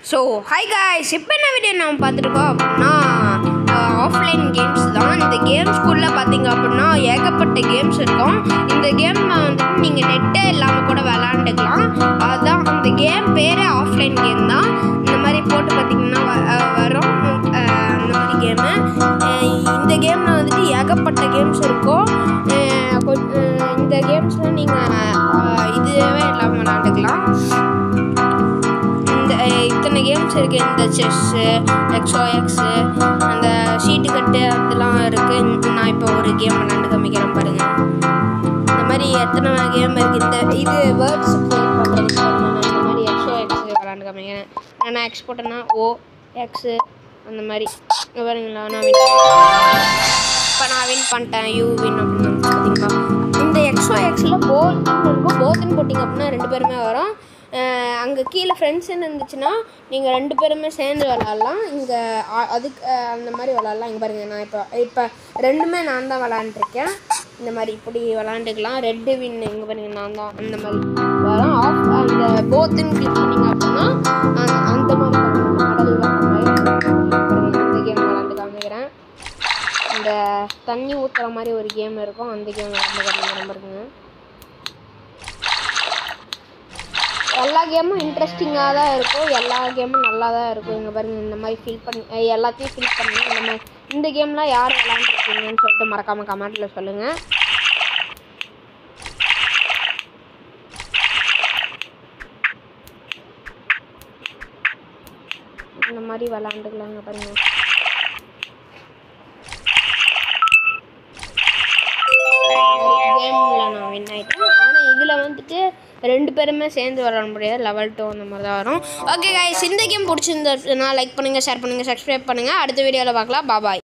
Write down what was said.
so hi guys இப்போ என்ன video நம்ம பார்த்துருக்கோம் அப்படின்னா ஆஃப்லைன் கேம்ஸ் தான் இந்த கேம்ஸ்குள்ளே பார்த்தீங்க அப்படின்னா ஏகப்பட்ட கேம்ஸ் இருக்கும் இந்த கேம் வந்துட்டு நீங்கள் நெட்டே இல்லாமல் கூட விளாண்டுக்கலாம் அதுதான் இந்த கேம் பேரே ஆஃப்லைன் கேம் தான் இந்த மாதிரி போட்டு பார்த்தீங்கன்னா வ- அஹ் வரும் அஹ் அந்த மாதிரி கேமு இந்த கேமில் வந்துட்டு ஏகப்பட்ட கேம்ஸ் இருக்கும் அஹ் கொ- அஹ் இந்த கேம்ஸ்லாம் நீங்கள் இதுவே இல்லாமல் விளாண்டுக்கலாம் இந்த அஹ், இத்தனை கேம்ஸ் இருக்குது இந்த செஸ்ஸு எக்ஸோ எக்ஸு அந்த ஷீட்டு கட்டு அதெல்லாம் இருக்குது நான் இப்போ ஒரு கேம் விளாண்டு காமிக்கிறேன் பாருங்கள் இந்த மாதிரி எத்தனை கேம் இருக்குது இந்த இது வேர்ட்ஸ் பண்ணுறதுக்கு பாருங்க நான் இந்த மாதிரி எக்ஸோ எக்ஸ் விளாண்டு காமிக்கிறேன் நான் எக்ஸ் போட்டேன்னா ஓ எக்ஸு அந்த மாதிரி இங்க பாருங்களா நான் வின் இப்போ நான் வின் பண்ணிட்டேன் யூ வின் அப்படின்னு வந்து பார்த்தீங்களா இந்த எக்ஸோ எக்ஸில் போல் இருக்கும் போத்துன்னு போட்டிங்க அப்படின்னா ரெண்டு பேருமே வரும் அங்கே கீழே ஃப்ரெண்ட்ஸ்ன்னு இருந்துச்சுன்னா நீங்கள் ரெண்டு பேருமே சேர்ந்து விளாட்லாம் இங்கே அதுக்கு அஹ், அந்த மாதிரி விளாட்லாம் இங்கே பாருங்கள் நான் இப்போ இப்போ ரெண்டுமே நான் தான் விளாண்டுருக்கேன் இந்த மாதிரி இப்படி விளாண்டுக்கலாம் ரெட்டு வின் இங்கே பாருங்க நான் தான் அந்த மாதிரி வரும் ஆஃப் அந்த போத்துன்னு கிளிக் பண்ணிங்க அப்படின்னா அந்த- அந்த மாதிரி மாடல் வர மாதிரி பாருங்க, இந்த கேம் விளாண்டு காமிக்கிறேன் இந்த தண்ணி ஊற்றுற மாதிரி ஒரு கேம் இருக்கும் அந்த கேம் விளாண்டு காமிக்கிறேன் பாருங்க எல்லா கேமும் இன்ட்ரெஸ்டிங்காக தான் இருக்கும் எல்லா கேமும் நல்லா தான் இருக்கும் இங்கே பாருங்க இந்த மாதிரி ஃபில் பண்ணி அஹ் எல்லாத்தையும் ஃபில் பண்ணி இந்த மாதிரி இந்த கேம்லாம் யார் விளாண்டுருக்கீங்கன்னு சொல்லிட்டு மறக்காமல் கமெண்ட்டில் சொல்லுங்கள் இந்த மாதிரி விளாண்டுக்கலாங்க பாருங்க கேமில் நான் வின் ஆகிட்டேன் ஆனால் இதில் வந்துட்டு ரெண்டு பேருமே சேர்ந்து விளாட முடியாது லெவல் டூ அந்த மாதிரி தான் வரும் ஓகே guys இந்த கேம் பிடிச்சிருந்ததுன்னா லைக் பண்ணுங்கள் ஷேர் பண்ணுங்கள் சப்ஸ்கிரைப் பண்ணுங்கள் அடுத்த வீடியோவில் பார்க்கலாம் பாபாய்